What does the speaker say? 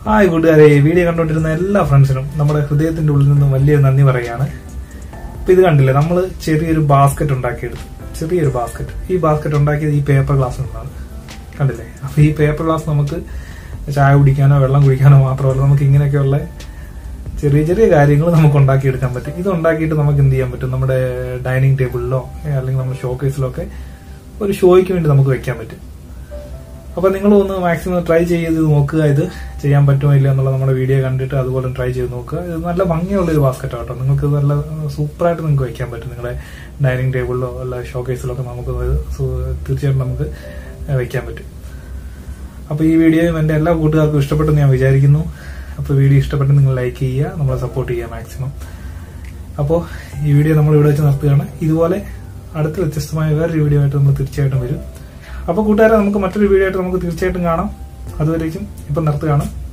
hi കൂട്ടുകാരെ ഈ video കണ്ടുകൊണ്ടിരുന്ന എല്ലാ ഫ്രണ്ട്സിനും നമ്മുടെ ഹൃദയത്തിന്റെ ഉള്ളിൽ നിന്നും വലിയ നന്ദി പറയുകയാണ് അപ്പൊ ഇത് കണ്ടില്ലേ നമ്മൾ ചെറിയൊരു ബാസ്ക്കറ്റ് ഉണ്ടാക്കിയെടുത്തു ചെറിയൊരു ബാസ്ക്കറ്റ് ഈ ബാസ്ക്കറ്റ് ഉണ്ടാക്കിയത് ഈ പേപ്പർ ഗ്ലാസ് നിന്നാണ് കണ്ടില്ലേ അപ്പൊ ഈ പേപ്പർ ഗ്ലാസ് നമുക്ക് ചായ കുടിക്കാനോ വെള്ളം കുടിക്കാനോ മാത്രമല്ല നമുക്ക് ഇങ്ങനെയൊക്കെയുള്ള ചെറിയ ചെറിയ കാര്യങ്ങൾ നമുക്ക് ഉണ്ടാക്കിയെടുക്കാൻ പറ്റും ഇത് ഉണ്ടാക്കിയിട്ട് നമുക്ക് എന്ത് ചെയ്യാൻ പറ്റും നമ്മുടെ ഡൈനിങ് ടേബിളിലോ അല്ലെങ്കിൽ നമ്മുടെ ഷോക്കേസിലോ ഒക്കെ ഒരു ഷോയ്ക്ക് വേണ്ടി നമുക്ക് വെക്കാൻ പറ്റും അപ്പൊ നിങ്ങൾ ഒന്ന് മാക്സിമം ട്രൈ ചെയ്ത് നോക്കുക ഇത് ചെയ്യാൻ പറ്റുമോ ഇല്ല എന്നുള്ള നമ്മുടെ വീഡിയോ കണ്ടിട്ട് അതുപോലെ ട്രൈ ചെയ്ത് നോക്കുക ഇത് നല്ല ഭംഗിയുള്ള ഒരു ബാസ്ക്കറ്റ് കേട്ടോ നിങ്ങൾക്ക് ഇത് നല്ല സൂപ്പറായിട്ട് നിങ്ങൾക്ക് വെക്കാൻ പറ്റും നിങ്ങളുടെ ഡൈനിങ് ടേബിളിലോ അല്ല ഷോക്കേസിലോ ഒക്കെ നമുക്ക് ഇത് സു- തീർച്ചയായിട്ടും നമുക്ക് വെക്കാൻ പറ്റും അപ്പൊ ഈ വീഡിയോയും എന്റെ എല്ലാ കൂട്ടുകാർക്കും ഇഷ്ടപ്പെട്ടെന്ന് ഞാൻ വിചാരിക്കുന്നു അപ്പൊ വീഡിയോ ഇഷ്ടപ്പെട്ട് നിങ്ങൾ ലൈക്ക് ചെയ്യുക നമ്മളെ സപ്പോർട്ട് ചെയ്യുക മാക്സിമം അപ്പോൾ ഈ വീഡിയോ നമ്മൾ ഇവിടെ വെച്ച് നിർത്തുകയാണ് ഇതുപോലെ അടുത്ത വ്യത്യസ്തമായ വേറൊരു വീഡിയോ ആയിട്ട് നമ്മൾ തീർച്ചയായിട്ടും വരും അപ്പോൾ കൂട്ടുകാരെ നമുക്ക് മറ്റൊരു വീഡിയോ ആയിട്ട് നമുക്ക് തീർച്ചയായിട്ടും കാണാം അതുവരേക്കും ഇപ്പം നിർത്തുകയാണ്